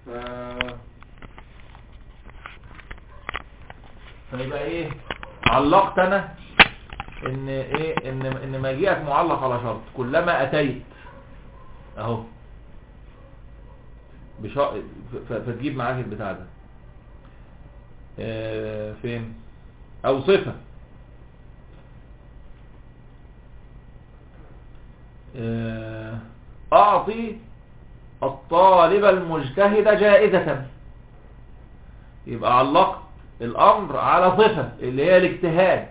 ف فيبقى ايه علقت انا ان ايه ان ان مجيئك معلق على شرط كلما اتيت اهو بشا... ف- فتجيب معاك البتاع ده آه، فين او صفة آه، اعطي الطالب المجتهد جائزة يبقى علقت الامر على صفة اللي هي الاجتهاد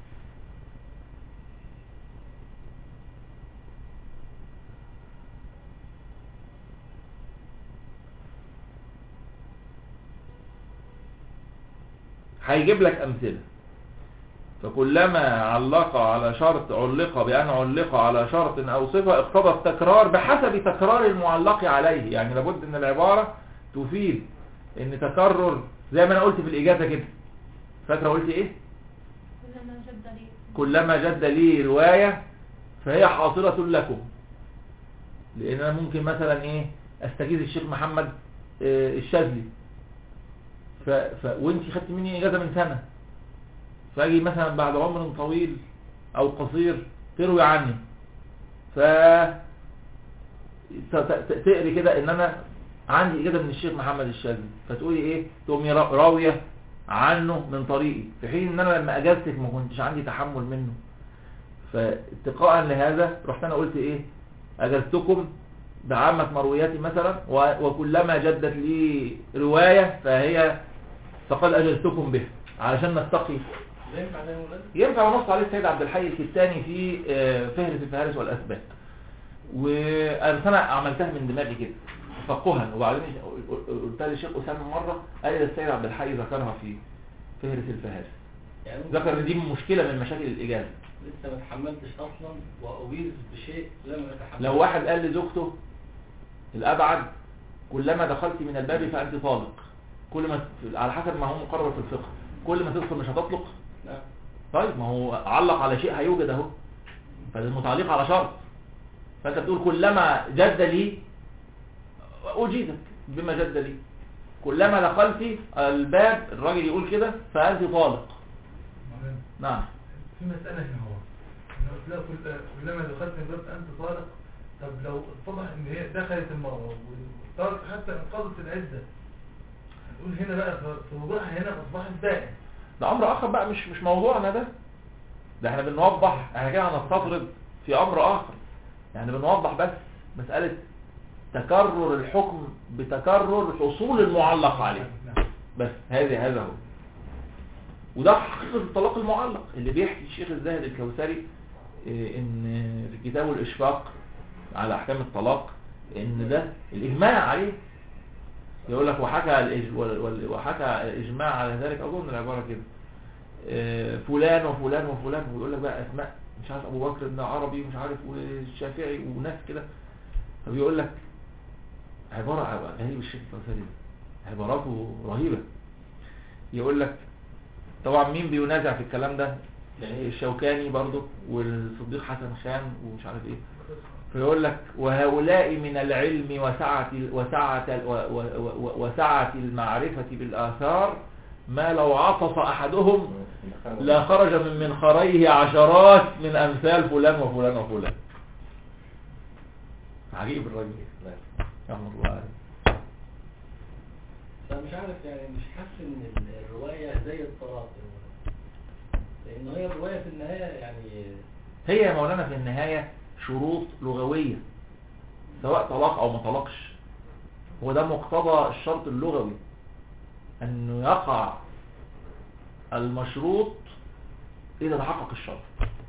هيجيب لك امثله فكلما علق على شرط علق بأن علق على شرط أو صفة اقتضى التكرار بحسب تكرار المعلق عليه يعني لابد ان العبارة تفيد ان تكرر زي ما انا قلت في الاجازة كده فاكرة قلت ايه كلما جد لي كلما جد لي رواية فهي حاصلة لكم لان انا ممكن مثلا ايه استجيز الشيخ محمد آه، الشاذلي ف... ف... وانت خدت مني اجازة من سنة فاجي مثلا بعد عمر طويل او قصير تروي عني ف ت- ت- تقري كده ان انا عندي اجازه من الشيخ محمد الشاذلي فتقولي ايه تقومي را- راويه عنه من طريقي في حين ان انا لما اجازتك ما كنتش عندي تحمل منه فاتقاء لهذا رحت انا قلت ايه اجازتكم بعامة مروياتي مثلا و- وكلما جدت لي رواية فهي فقد اجزتكم به علشان نستقي لا ينفع ده يا ولاد ينفع نص عليه السيد عبد الحي الكتاني في آه، فهرس الفهارس والاسباب وانا أنا عملتها من دماغي كده تفقها وبعدين قلت لي الشيخ اسامه مره قال لي ده السيد عبد الحي ذكرها في فهرس الفهارس يعني ذكر ان دي مشكله من مشاكل الاجازه لسه ما اتحملتش اصلا واجيز بشيء لم اتحمل لو واحد قال لزوجته الابعد كلما دخلت من الباب فانت طالق كل ما على حسب ما هو مقرر في الفقه كل ما تدخل مش هتطلق نعم طيب ما هو علق على شيء هيوجد اهو فده متعلق على شرط فانت بتقول كلما جد لي اجيزك بما جد لي كلما دخلت الباب الراجل يقول كده فانت طالق معلم. نعم في مسألة هنا هو إنه لا كل كلما دخلت من باب أنت طالق طب لو اتضح إن هي دخلت المرة وطارق حتى انقضت العدة نقول هنا بقى في وضوحها هنا أصبحت بائن ده امر اخر بقى مش مش موضوعنا ده ده احنا بنوضح احنا كده هنستطرد في امر اخر يعني بنوضح بس مسألة تكرر الحكم بتكرر حصول المعلق عليه نعم. بس هذا هذا هو وده حقيقة الطلاق المعلق اللي بيحكي الشيخ الزاهد الكوثري إيه، ان في كتابه الاشفاق على احكام الطلاق ان ده الاجماع عليه يقول لك وحكى الإج- وال- وال- وحكى الاجماع على ذلك اظن العبارة كده إيه، فلان وفلان وفلان ويقول لك بقى اسماء مش عارف ابو بكر بن عربي مش عارف والشافعي وناس كده فبيقول لك عبارة غريب الشيخ الكوثري ده عباراته رهيبة يقول لك طبعا مين بينازع في الكلام ده يعني الشوكاني برضو والصديق حسن خان ومش عارف ايه فيقول لك وهؤلاء من العلم وسعة وسعة و- و- و- وسعة المعرفة بالآثار ما لو عطس أحدهم لا خرج من منخريه عشرات من أمثال فلان وفلان وفلان عجيب الراجل رحمة الله عليه فمش عارف يعني مش حاسس ان الرواية زي الطلاق لان هي الرواية في النهاية يعني هي يا مولانا في النهاية شروط لغوية سواء طلاق او ما طلقش هو ده مقتضى الشرط اللغوي انه يقع المشروط اذا تحقق الشرط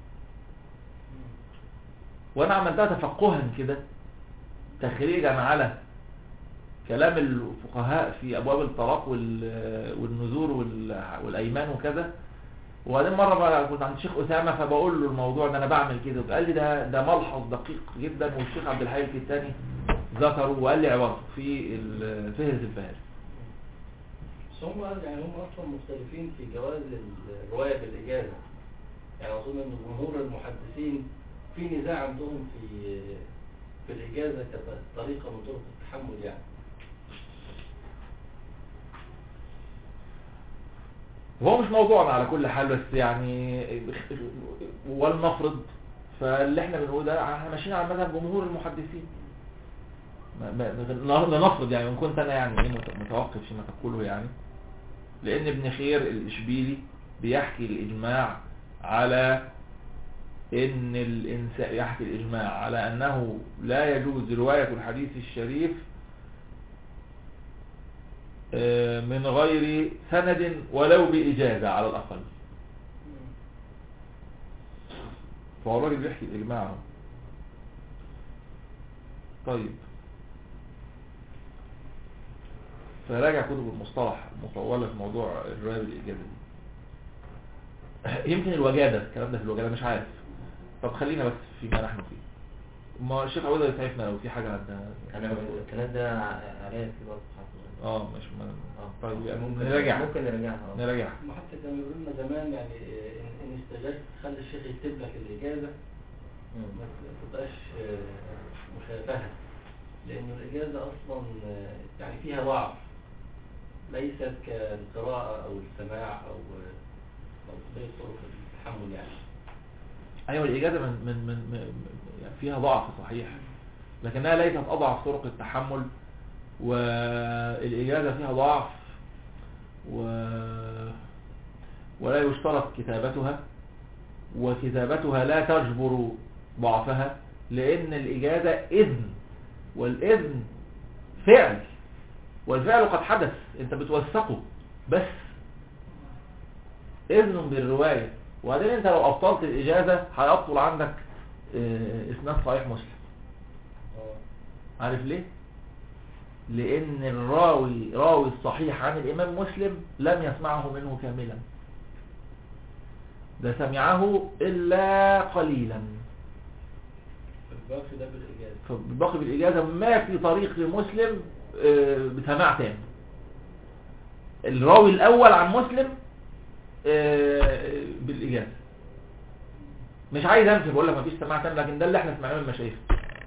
وانا عملتها تفقها كده تخريجا على كلام الفقهاء في ابواب الطلاق وال- والنذور وال- والايمان وكذا وبعدين مرة بقى كنت عند الشيخ أسامة فبقول له الموضوع ده أنا بعمل كده قال لي ده ده ملحظ دقيق جدا والشيخ عبد الحي الكتاني ذكره وقال لي عبارته في ال- فهرس الفهارس بس هم يعني هم اصلا مختلفين في جواز الرواية بالإجازة يعني اظن ان جمهور المحدثين في نزاع عندهم في في الإجازة كطريقة من طرق التحمل يعني وهو مش موضوعنا على كل حال بس يعني ولنفرض فاللي احنا بنقوله ده احنا ماشيين على مذهب جمهور المحدثين ما- ما- لنفرض يعني وان كنت انا يعني ايه مت- متوقف فيما تقوله يعني لان ابن خير الاشبيلي بيحكي الاجماع على ان الانسان يحكي الاجماع على انه لا يجوز رواية الحديث الشريف آه، من غير سند ولو بإجازة على الأقل فهو الراجل بيحكي الإجماع اهو. طيب فراجع كتب المصطلح المطولة في موضوع الرواية بالإجازة دي يمكن الوجادة الكلام ده في الوجادة مش عارف طب خلينا بس فيما نحن فيه ما الشيخ عوضة يسعفنا لو في حاجة عندها انا الكلام ده عليا في برضه حافظ اه مش ما اه طيب يعني ممكن نراجع ممكن نراجعها اه نراجع ما حتى كانوا يقولوا لنا زمان يعني إيه، ان إن استجدت خلي الشيخ يكتب لك الاجازه مم. ما تبقاش آه، مشابهه لان الاجازه اصلا آه، يعني فيها ضعف ليست كالقراءه او السماع او او بقية طرق التحمل يعني ايوه الاجازه من من من من- يعني فيها ضعف صحيح لكنها ليست اضعف طرق التحمل والاجازه فيها ضعف و ولا يشترط كتابتها وكتابتها لا تجبر ضعفها لان الاجازه اذن والاذن فعل والفعل قد حدث انت بتوثقه بس اذن بالروايه وبعدين انت لو ابطلت الاجازه هيبطل عندك اه، اسناد صحيح مسلم اه عارف ليه لان الراوي راوي الصحيح عن الامام مسلم لم يسمعه منه كاملا ده سمعه الا قليلا الباقي ده بالاجازه فباقي بالاجازه ما في طريق لمسلم اه، بسماع تام الراوي الاول عن مسلم اه، بالاجازه مش عايز انفي بقول لك مفيش سماع تام لكن ده اللي احنا سمعناه من المشايخ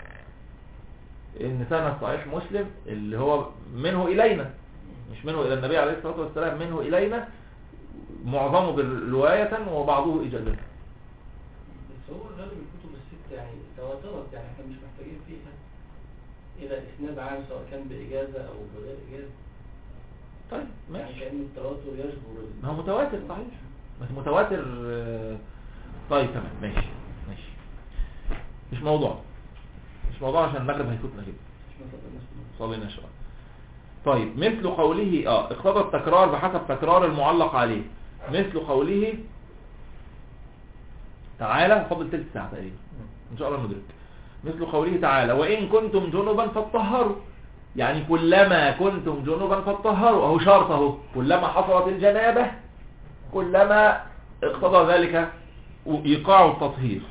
ان سند صحيح مسلم اللي هو منه الينا مش منه الى النبي عليه الصلاه والسلام منه الينا معظمه بالروايه وبعضه اجازه بس هو غالب الكتب الست يعني تواترت يعني احنا مش محتاجين فيها الى اسناد عام سواء كان باجازه او بغير اجازه طيب يعني ماشي كان التواتر يجبر ال- ما هو متواتر صحيح بس متواتر آه، طيب تمام ماشي ماشي مش موضوع مش موضوع عشان المغرب هيفوتنا كده مش مثلا الناس صلينا شوية طيب مثل قوله اه اقتضى التكرار بحسب تكرار المعلق عليه مثل قوله تعالى فضل تلت ساعة تقريبا ان شاء الله ندرك مثل قوله تعالى وان كنتم جنبا فاطهروا يعني كلما كنتم جنبا فاطهروا اهو شرط اهو كلما حصلت الجنابة كلما اقتضى ذلك ايقاع التطهير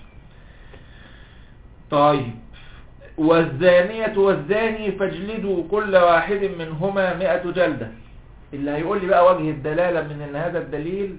طيب والزانية والزاني فاجلدوا كل واحد منهما مئة جلدة اللي هيقول لي بقى وجه الدلالة من ان هذا الدليل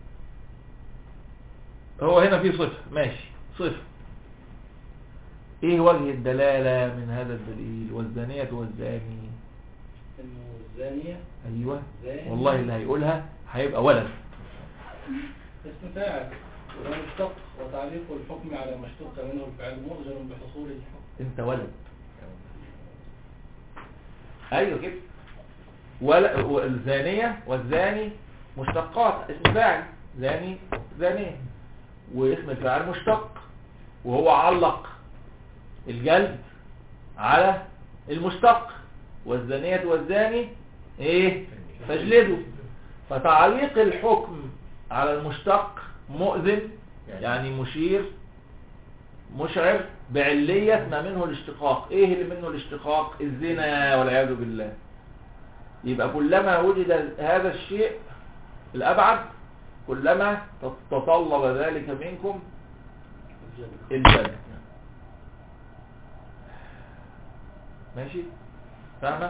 هو هنا في صفة ماشي صفة ايه وجه الدلالة من هذا الدليل والزانية والزاني انه الزانيه ايوه زاني والله اللي هيقولها هيبقى ولد اسم فاعل وده مشتق وتعليق الحكم على ما اشتق منه الفعل مؤذن بحصول الحكم انت ولد ايوه كده ولا والزانية والزاني مشتقات اسم فاعل زاني زانية واسم الفاعل مشتق وهو علق الجلد على المشتق والزانية والزاني ايه فاجلدوا فتعليق الحكم على المشتق مؤذن يعني مشير مشعر بعلية ما منه الاشتقاق ايه اللي منه الاشتقاق الزنا والعياذ بالله يبقى كلما وجد هذا الشيء الابعد كلما تطلب ذلك منكم الجنة ماشي فاهمة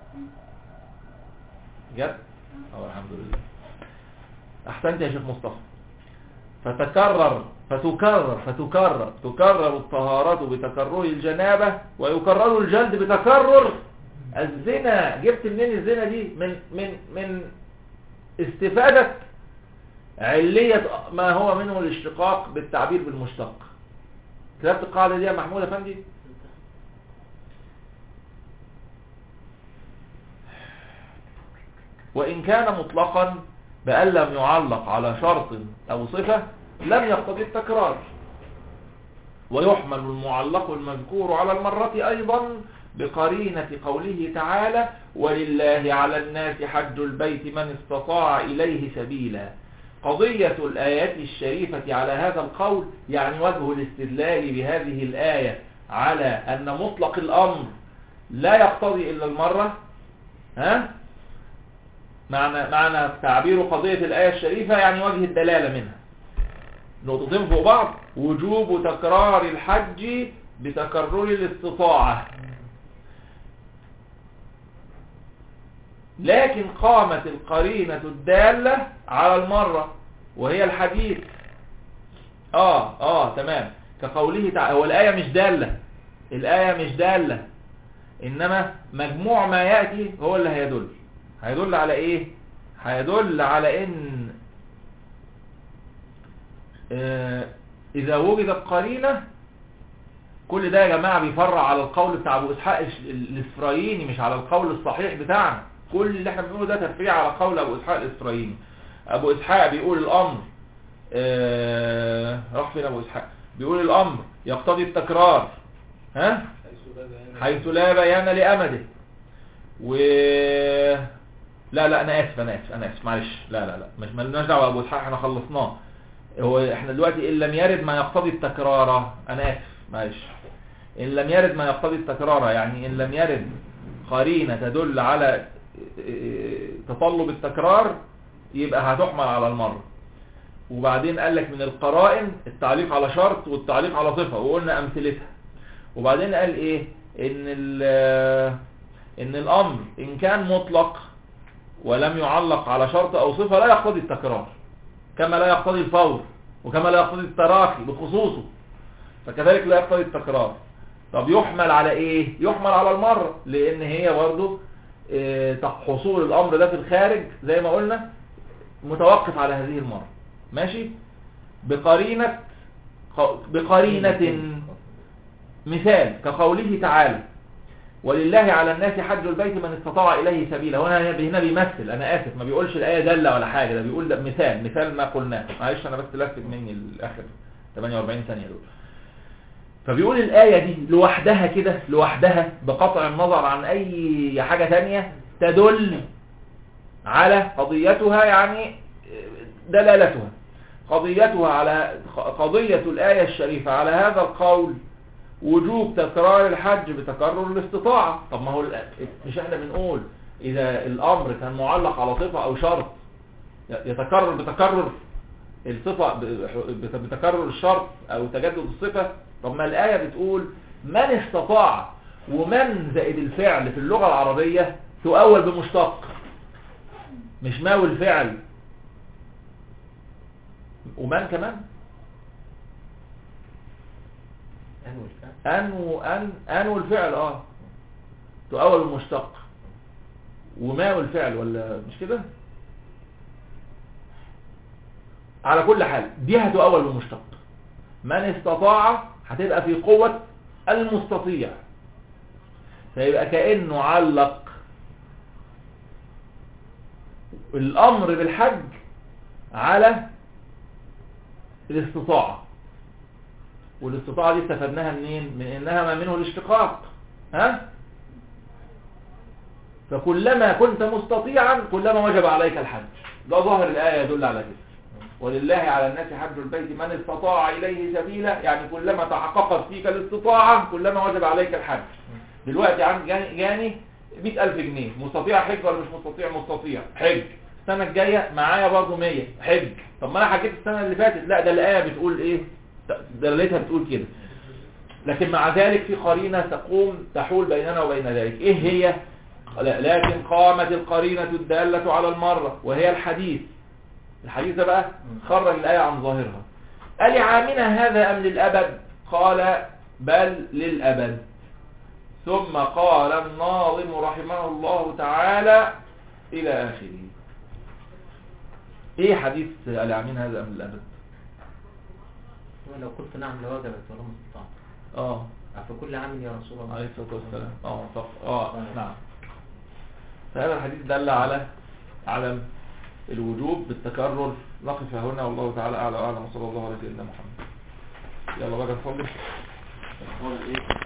جد اه الحمد لله احسنت يا شيخ مصطفى فتكرر فتكرر فتكرر تكرر الطهارة بتكرر الجنابة ويكرر الجلد بتكرر الزنا جبت منين الزنا دي من من من استفادة علية ما هو منه الاشتقاق بالتعبير بالمشتق كتبت القاعدة دي يا محمود أفندي وإن كان مطلقا بأن لم يعلق على شرط أو صفة لم يقتضي التكرار ويحمل المعلق المذكور على المرة أيضا بقرينة قوله تعالى ولله على الناس حج البيت من استطاع إليه سبيلا قضية الآيات الشريفة على هذا القول يعني وجه الاستدلال بهذه الآية على أن مطلق الأمر لا يقتضي إلا المرة ها معنى معنى تعبير قضية الآية الشريفة يعني وجه الدلالة منها نقطتين فوق بعض وجوب تكرار الحج بتكرر الاستطاعة لكن قامت القرينة الدالة على المرة وهي الحديث اه اه تمام كقوله تعالى هو الآية مش دالة الآية مش دالة إنما مجموع ما يأتي هو اللي هيدل هيدل على إيه هيدل على إن آه إذا وجدت قرينة كل ده يا جماعة بيفرع على القول بتاع أبو إسحاق الإسرائيلي مش على القول الصحيح بتاعنا كل اللي احنا بنقوله ده تفريع على قول أبو إسحاق الإسرائيلي أبو إسحاق بيقول الأمر آه راح فين أبو إسحاق بيقول الأمر يقتضي التكرار ها حيث لا بيان لأمده و لا لا انا اسف انا اسف انا اسف معلش لا لا لا مش مالناش دعوه ابو اسحاق احنا خلصناه هو احنا دلوقتي ان لم يرد ما يقتضي التكرار انا اسف معلش ان لم يرد ما يقتضي التكرار يعني ان لم يرد قرينه تدل على تطلب التكرار يبقى هتحمل على المره وبعدين قال لك من القرائن التعليق على شرط والتعليق على صفه وقلنا امثلتها وبعدين قال ايه ان ان الامر ان كان مطلق ولم يعلق على شرط او صفة لا يقتضي التكرار كما لا يقتضي الفور وكما لا يقتضي التراخي بخصوصه فكذلك لا يقتضي التكرار طب يحمل على ايه يحمل على المرة لان هي برضو إيه حصول الامر ده في الخارج زي ما قلنا متوقف على هذه المرة ماشي بقرينة بقرينة مثال كقوله تعالى ولله على الناس حج البيت من استطاع إليه سبيلا هنا هنا بيمثل أنا آسف ما بيقولش الآية دالة ولا حاجة ده بيقول ده مثال مثال ما قلناه معلش أنا بس لفت مني الآخر 48 ثانية دول فبيقول الآية دي لوحدها كده لوحدها بقطع النظر عن أي حاجة تانية تدل على قضيتها يعني دلالتها قضيتها على قضية الآية الشريفة على هذا القول وجوب تكرار الحج بتكرر الاستطاعة طب ما هو مش احنا بنقول اذا الامر كان معلق على صفة او شرط يتكرر بتكرر الصفة بتكرر الشرط او تجدد الصفة طب ما الآية بتقول من استطاع ومن زائد الفعل في اللغة العربية تؤول بمشتق مش ماو الفعل ومن كمان أنو أن أنو الفعل اه تؤول المشتق وما الفعل ولا مش كده على كل حال دي هتؤول بالمشتق من استطاع هتبقى في قوة المستطيع فيبقى كأنه علق الأمر بالحج على الاستطاعة والاستطاعة دي استفدناها منين من انها ما منه الاشتقاق ها فكلما كنت مستطيعا كلما وجب عليك الحج ده ظاهر الآية يدل على كده ولله على الناس حج البيت من استطاع إليه سبيلا يعني كلما تحققت فيك الاستطاعة كلما وجب عليك الحج دلوقتي عندي جاني, جاني 100000 جنيه مستطيع حج ولا مش مستطيع مستطيع حج السنة الجاية معايا برضه 100 حج طب ما انا حكيت السنة اللي فاتت لا ده الآية بتقول ايه دلالتها بتقول كده لكن مع ذلك في قرينة تقوم تحول بيننا وبين ذلك ايه هي لكن قامت القرينة الدالة على المرة وهي الحديث الحديث ده بقى خرج الآية عن ظاهرها قال عامنا هذا أم للأبد قال بل للأبد ثم قال الناظم رحمه الله تعالى إلى آخره ايه حديث العامين هذا من الابد لو قلت نعم لوجبت ولا ما استطعت اه فكل عام يا رسول الله عليه الصلاة والسلام اه طب اه نعم فهذا الحديث دل على عدم الوجوب بالتكرر نقف هنا والله تعالى اعلى واعلم وصلى الله على سيدنا محمد يلا بقى نصلي نصلي ايه